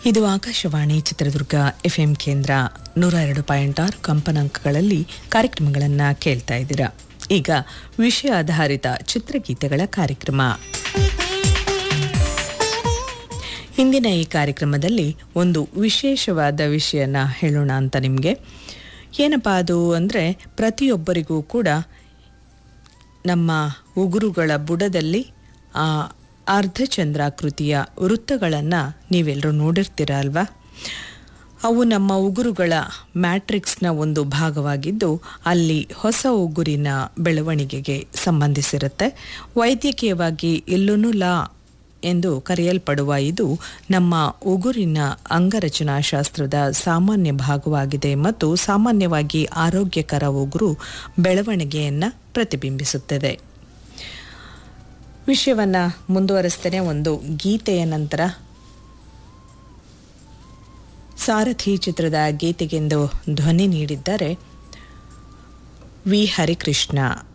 ಇದು ಆಕಾಶವಾಣಿ ಚಿತ್ರದುರ್ಗ ಎಫ್ಎಂ ಕೇಂದ್ರ ನೂರ ಎರಡು ಪಾಯಿಂಟ್ ಆರು ಕಂಪನಾಂಕಗಳಲ್ಲಿ ಕಾರ್ಯಕ್ರಮಗಳನ್ನು ಕೇಳ್ತಾ ಇದ್ದೀರಾ ಈಗ ವಿಷಯ ಆಧಾರಿತ ಚಿತ್ರಗೀತೆಗಳ ಕಾರ್ಯಕ್ರಮ ಇಂದಿನ ಈ ಕಾರ್ಯಕ್ರಮದಲ್ಲಿ ಒಂದು ವಿಶೇಷವಾದ ವಿಷಯನ ಹೇಳೋಣ ಅಂತ ನಿಮಗೆ ಏನಪ್ಪ ಅದು ಅಂದರೆ ಪ್ರತಿಯೊಬ್ಬರಿಗೂ ಕೂಡ ನಮ್ಮ ಉಗುರುಗಳ ಬುಡದಲ್ಲಿ ಆ ಅರ್ಧಚಂದ್ರಾಕೃತಿಯ ವೃತ್ತಗಳನ್ನು ನೀವೆಲ್ಲರೂ ನೋಡಿರ್ತೀರ ಅಲ್ವಾ ಅವು ನಮ್ಮ ಉಗುರುಗಳ ಮ್ಯಾಟ್ರಿಕ್ಸ್ನ ಒಂದು ಭಾಗವಾಗಿದ್ದು ಅಲ್ಲಿ ಹೊಸ ಉಗುರಿನ ಬೆಳವಣಿಗೆಗೆ ಸಂಬಂಧಿಸಿರುತ್ತೆ ವೈದ್ಯಕೀಯವಾಗಿ ಇಲ್ಲುನುಲಾ ಎಂದು ಕರೆಯಲ್ಪಡುವ ಇದು ನಮ್ಮ ಉಗುರಿನ ಅಂಗರಚನಾಶಾಸ್ತ್ರದ ಸಾಮಾನ್ಯ ಭಾಗವಾಗಿದೆ ಮತ್ತು ಸಾಮಾನ್ಯವಾಗಿ ಆರೋಗ್ಯಕರ ಉಗುರು ಬೆಳವಣಿಗೆಯನ್ನು ಪ್ರತಿಬಿಂಬಿಸುತ್ತದೆ ವಿಷಯವನ್ನು ಮುಂದುವರಿಸ್ತೇನೆ ಒಂದು ಗೀತೆಯ ನಂತರ ಸಾರಥಿ ಚಿತ್ರದ ಗೀತೆಗೆಂದು ಧ್ವನಿ ನೀಡಿದ್ದಾರೆ ವಿ ಹರಿಕೃಷ್ಣ